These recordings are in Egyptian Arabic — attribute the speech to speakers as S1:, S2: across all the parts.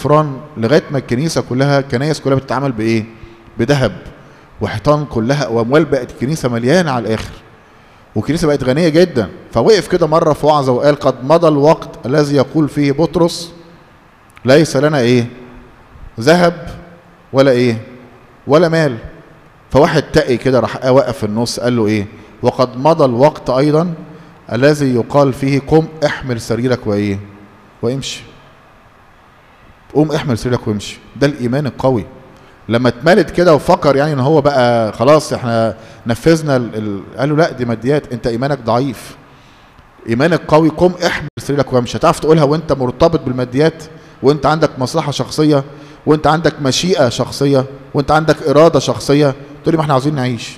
S1: الغفران لغايه ما الكنيسه كلها الكنايس كلها بتتعامل بايه بذهب وحيطان كلها واموال بقت الكنيسه مليانه على الاخر والكنيسه بقت غنيه جدا فوقف كده مره في وعظه وقال قد مضى الوقت الذي يقول فيه بطرس ليس لنا ايه ذهب ولا ايه ولا مال فواحد تقي كده راح وقف في النص قال له ايه وقد مضى الوقت ايضا الذي يقال فيه قم احمل سريرك وايه وامشي قوم احمل سريرك وامشي ده الايمان القوي لما اتملت كده وفكر يعني ان هو بقى خلاص احنا نفذنا ال... ال... قال له لا دي ماديات انت ايمانك ضعيف ايمانك قوي قم احمل سريرك وامشي هتعرف تقولها وانت مرتبط بالماديات وانت عندك مصلحه شخصيه وانت عندك مشيئه شخصيه وانت عندك اراده شخصيه تقول لي ما احنا عاوزين نعيش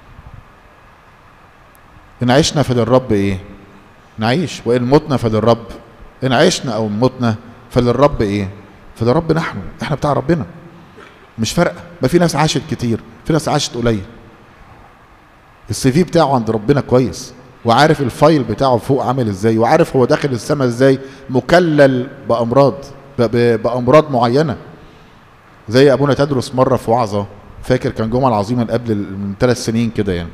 S1: ان عشنا فللرب ايه نعيش وان متنا فللرب ان عشنا او متنا فللرب ايه فللرب نحن احنا بتاع ربنا مش فارقه ما في ناس عاشت كتير في ناس عاشت قليل السي في بتاعه عند ربنا كويس وعارف الفايل بتاعه فوق عامل ازاي وعارف هو داخل السماء ازاي مكلل بامراض بامراض معينه زي ابونا تدرس مره في وعظه فاكر كان جمعه العظيمه قبل من ثلاث سنين كده يعني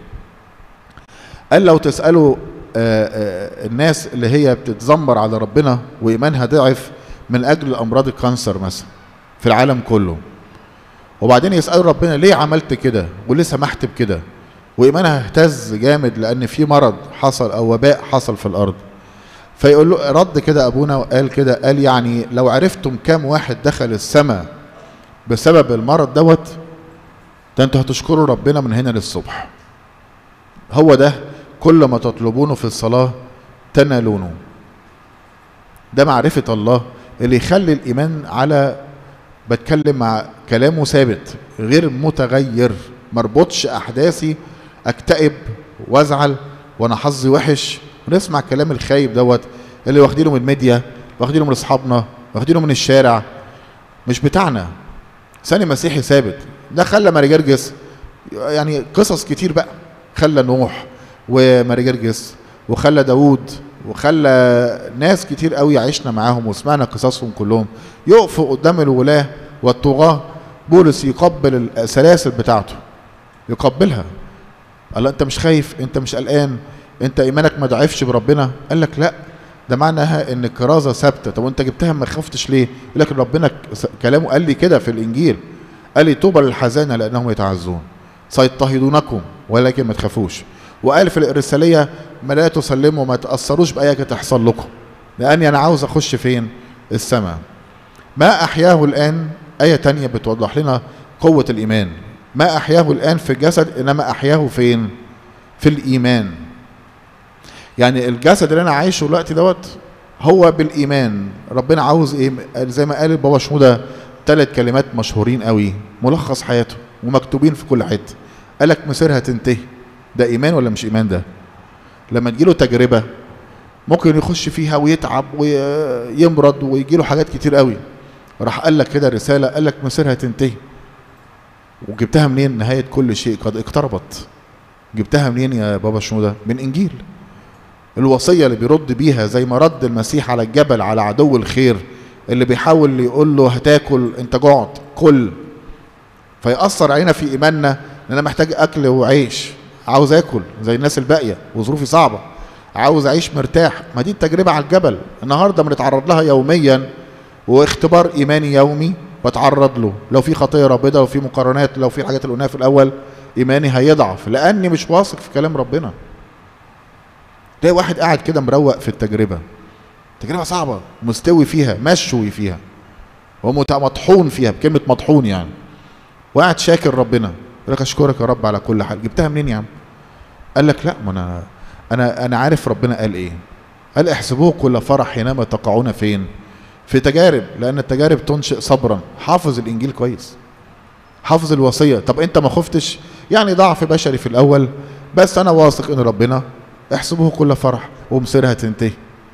S1: قال لو تسالوا آآ آآ الناس اللي هي بتتذمر على ربنا وايمانها ضعف من اجل امراض الكانسر مثلا في العالم كله وبعدين يسالوا ربنا ليه عملت كده وليه سمحت بكده وايمانها اهتز جامد لان في مرض حصل او وباء حصل في الارض فيقول له رد كده ابونا وقال كده قال يعني لو عرفتم كام واحد دخل السماء بسبب المرض دوت ده انتوا هتشكروا ربنا من هنا للصبح هو ده كل ما تطلبونه في الصلاة تنالونه ده معرفة الله اللي يخلي الإيمان على بتكلم مع كلامه ثابت غير متغير مربوطش أحداثي أكتئب وأزعل وأنا حظي وحش ونسمع الكلام الخايب دوت اللي واخدينه من الميديا واخدينه من أصحابنا واخدينه من الشارع مش بتاعنا ثاني مسيحي ثابت ده خلى ماري جرجس يعني قصص كتير بقى خلى نوح وماري جرجس وخلى داوود وخلى ناس كتير قوي عشنا معاهم وسمعنا قصصهم كلهم يقفوا قدام الولاة والطغاة بولس يقبل السلاسل بتاعته يقبلها قال له انت مش خايف انت مش قلقان انت ايمانك ما ضعفش بربنا قال لك لا ده معناها ان الكرازه ثابته طب وانت جبتها ما خفتش ليه يقول لك ربنا كلامه قال لي كده في الانجيل قال لي طوبى للحزانه لانهم يتعزون سيضطهدونكم ولكن ما تخافوش وقال في الإرسالية ما لا تسلموا ما تأثروش بأي حاجة تحصل لكم لأني أنا عاوز أخش فين السماء ما أحياه الآن آية تانية بتوضح لنا قوة الإيمان ما أحياه الآن في الجسد إنما أحياه فين في الإيمان يعني الجسد اللي أنا عايشه الوقت دوت هو بالإيمان ربنا عاوز إيه زي ما قال بابا شمودة ثلاث كلمات مشهورين قوي ملخص حياته ومكتوبين في كل حته قال لك مصيرها تنتهي ده ايمان ولا مش ايمان ده لما تجيله تجربه ممكن يخش فيها ويتعب ويمرض ويجيله حاجات كتير قوي راح قال لك كده رساله قال لك مصيرها تنتهي وجبتها منين نهايه كل شيء قد اقتربت جبتها منين يا بابا شنودة من انجيل الوصيه اللي بيرد بيها زي ما رد المسيح على الجبل على عدو الخير اللي بيحاول يقول له هتاكل انت جعت كل فيأثر علينا في ايماننا ان انا محتاج اكل وعيش عاوز اكل زي الناس الباقيه وظروفي صعبه عاوز اعيش مرتاح ما دي التجربه على الجبل النهارده بنتعرض لها يوميا واختبار ايماني يومي بتعرض له لو في خطيه رابضه لو في مقارنات لو في الحاجات اللي قلناها في الاول ايماني هيضعف لاني مش واثق في كلام ربنا تلاقي واحد قاعد كده مروق في التجربه تجربه صعبه مستوي فيها مشوي فيها ومطحون فيها بكلمه مطحون يعني وقاعد شاكر ربنا يقول لك اشكرك يا رب على كل حاجه جبتها منين يا عم قال لك لا ما انا انا انا عارف ربنا قال ايه قال احسبوه كل فرح حينما تقعون فين في تجارب لان التجارب تنشئ صبرا حافظ الانجيل كويس حافظ الوصيه طب انت ما خفتش يعني ضعف بشري في الاول بس انا واثق ان ربنا احسبوه كل فرح ومصيرها تنتهي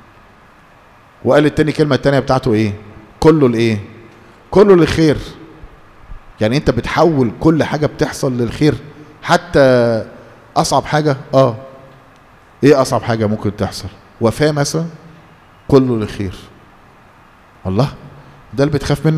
S1: وقال التاني كلمه التانيه بتاعته ايه كله لايه كله للخير يعني انت بتحول كل حاجه بتحصل للخير حتى اصعب حاجه اه ايه اصعب حاجه ممكن تحصل وفاه مثلا كله للخير الله ده اللي بتخاف منه